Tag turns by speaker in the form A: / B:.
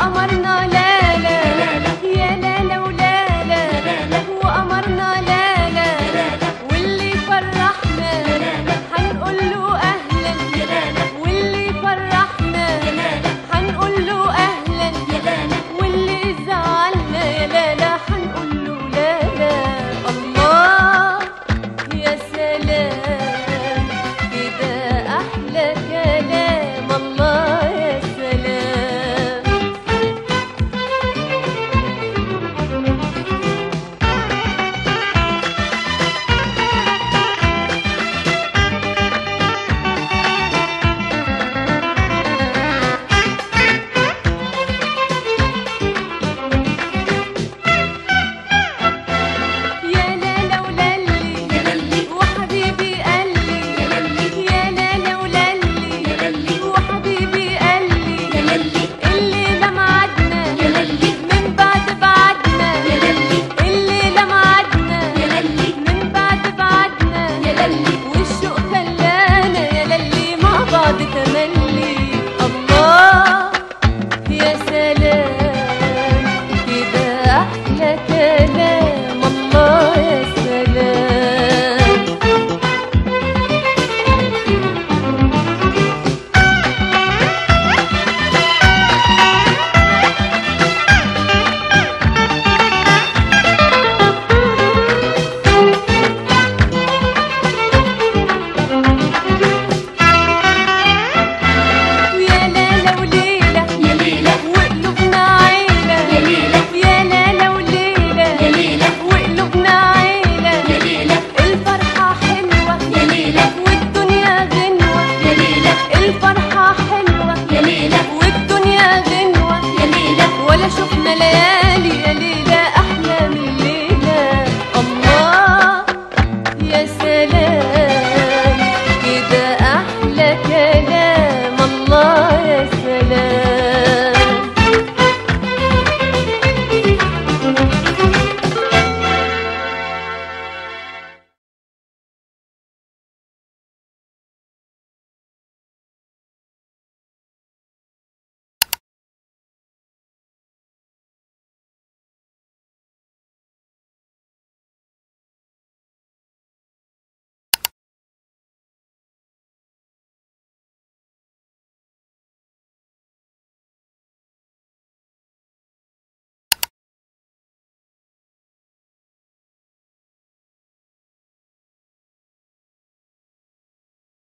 A: وقمرنا لا لا يا لا لا ولا لا وقمرنا لا لا واللي فرحنا هنقول له اهلا واللي فرحنا هنقول له اهلا واللي زعلنا يا لا لا هنقول له لا لا الله يا سلام كده احلى كلام الله يا سلام يا لالا وللي وحبيبي قال لي يا لالا وللي وحبيبي قال لي الليلة ميعادنا من بعد بعدنا الليلة ميعادنا من بعد بعدنا والشوق خلانا يا للي مع بعض تملي الله يا سلام كده احلى كلام الله يا سلام ويا لالا وليلى وقلوبنا عيلة ويا لالا وليلى وقلوبنا عيلة الفرحة حلوة والدنيا غنوة الفرحة حلوة والدنيا غنوة ولا شفت